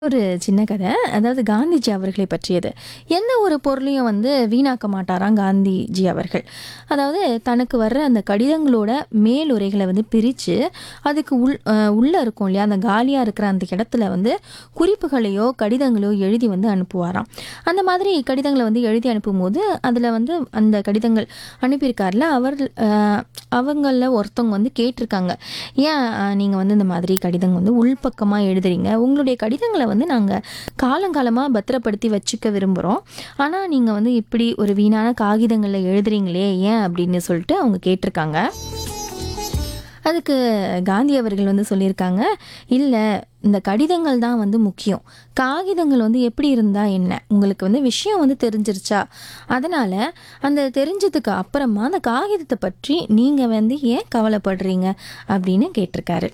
ஒரு சின்ன கதை அதாவது காந்திஜி அவர்களை பற்றியது எந்த ஒரு பொருளையும் வந்து வீணாக்க மாட்டாராம் காந்திஜி அவர்கள் அதாவது தனக்கு வர்ற அந்த கடிதங்களோட மேலுரைகளை வந்து பிரித்து அதுக்கு உள் அஹ் உள்ள இருக்கும் இல்லையா அந்த காலியாக இருக்கிற அந்த இடத்துல வந்து குறிப்புகளையோ கடிதங்களையோ எழுதி வந்து அனுப்புவாராம் அந்த மாதிரி கடிதங்களை வந்து எழுதி அனுப்பும்போது அதில் வந்து அந்த கடிதங்கள் அனுப்பியிருக்காருல அவர் அஹ், அவங்கள ஒருத்தவங்க வந்து கேட்டிருக்காங்க ஏன் நீங்கள் வந்து இந்த மாதிரி கடிதங்கள் வந்து உள்பக்கமாக எழுதுறீங்க உங்களுடைய கடிதங்களை வந்து நாங்கள் காலங்காலமாக பத்திரப்படுத்தி வச்சுக்க விரும்புகிறோம் ஆனால் நீங்கள் வந்து இப்படி ஒரு வீணான காகிதங்களில் எழுதுறீங்களே ஏன் அப்படின்னு சொல்லிட்டு அவங்க கேட்டிருக்காங்க அதுக்கு காந்தி அவர்கள் வந்து சொல்லியிருக்காங்க இல்லை இந்த கடிதங்கள் தான் வந்து முக்கியம் காகிதங்கள் வந்து எப்படி இருந்தால் என்ன உங்களுக்கு வந்து விஷயம் வந்து தெரிஞ்சிருச்சா அதனால் அந்த தெரிஞ்சதுக்கு அப்புறமா அந்த காகிதத்தை பற்றி நீங்கள் வந்து ஏன் கவலைப்படுறீங்க அப்படின்னு கேட்டிருக்காரு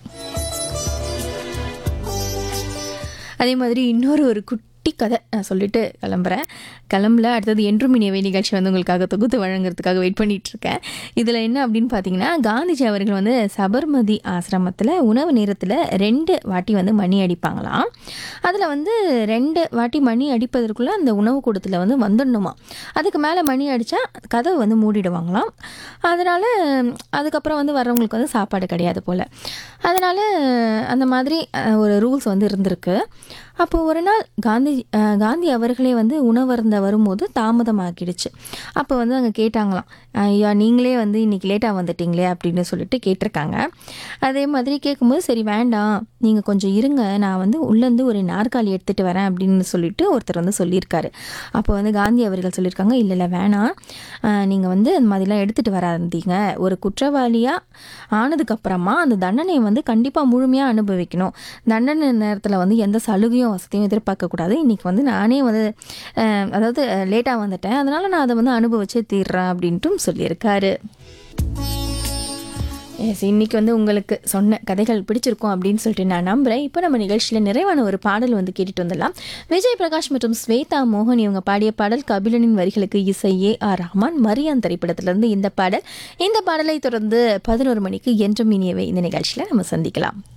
அதே மாதிரி இன்னொரு ஒரு குட்டி கதை நான் சொல்லிட்டு கிளம்புறேன் கிளம்பல அடுத்தது என்றும் இனியவை நிகழ்ச்சி வந்து உங்களுக்காக தொகுத்து வழங்குறதுக்காக வெயிட் பண்ணிட்டு இருக்கேன் இதில் என்ன அப்படின்னு பார்த்தீங்கன்னா காந்திஜி அவர்கள் வந்து சபர்மதி ஆசிரமத்தில் உணவு நேரத்தில் ரெண்டு வாட்டி வந்து மணி அடிப்பாங்களாம் அதில் வந்து ரெண்டு வாட்டி மணி அடிப்பதற்குள்ளே அந்த உணவு கூடத்தில் வந்து வந்துடணுமா அதுக்கு மேலே மணி அடித்தா கதவை வந்து மூடிடுவாங்களாம் அதனால் அதுக்கப்புறம் வந்து வர்றவங்களுக்கு வந்து சாப்பாடு கிடையாது போல் அதனால் அந்த மாதிரி அஹ், ஒரு ரூல்ஸ் வந்து இருந்திருக்கு அப்போ ஒரு நாள் காந்தி அஹ், காந்தி அவர்களே வந்து உணவருந்த வரும்போது தாமதமாக்கிடுச்சு அப்போ வந்து அங்கே கேட்டாங்களாம் ஐயா நீங்களே வந்து இன்னைக்கு லேட்டாக வந்துட்டீங்களே அப்படின்னு சொல்லிட்டு கேட்டிருக்காங்க அதே மாதிரி கேட்கும்போது சரி வேண்டாம் நீங்கள் கொஞ்சம் இருங்க நான் வந்து உள்ளேருந்து ஒரு நாற்காலி எடுத்துகிட்டு வரேன் அப்படின்னு சொல்லிட்டு ஒருத்தர் வந்து சொல்லியிருக்காரு அப்போ வந்து காந்தி அவர்கள் சொல்லியிருக்காங்க இல்லை இல்லை வேணாம் நீங்கள் வந்து அந்த மாதிரிலாம் எடுத்துகிட்டு வராதீங்க ஒரு குற்றவாளியாக ஆனதுக்கப்புறமா அந்த தண்டனையை வந்து கண்டிப்பாக முழுமையாக அனுபவிக்கணும் தண்டனை நேரத்தில் வந்து எந்த சலுகையும் வசதியும் எதிர்பார்க்கக்கூடாது இன்றைக்கி வந்து நானே வந்து அஹ், அதாவது லேட்டாக வந்துட்டேன் அதனால் நான் அதை வந்து அனுபவிச்சே தீர்றேன் அப்படின்ட்டும் சொல்லியிருக்காரு எஸ் இன்னைக்கு வந்து உங்களுக்கு சொன்ன கதைகள் பிடிச்சிருக்கும் அப்படின்னு சொல்லிட்டு நான் நம்புகிறேன் இப்போ நம்ம நிகழ்ச்சியில் நிறைவான ஒரு பாடல் வந்து கேட்டுட்டு வந்துடலாம் விஜய் பிரகாஷ் மற்றும் ஸ்வேதா மோகன் இவங்க பாடிய பாடல் கபிலனின் வரிகளுக்கு இசை ஏ ஆர் ரஹ்மான் மரியான் திரைப்படத்திலிருந்து இந்த பாடல் இந்த பாடலை தொடர்ந்து பதினோரு மணிக்கு என்றும் இனியவை இந்த நிகழ்ச்சியில் நம்ம சந்திக்கலாம்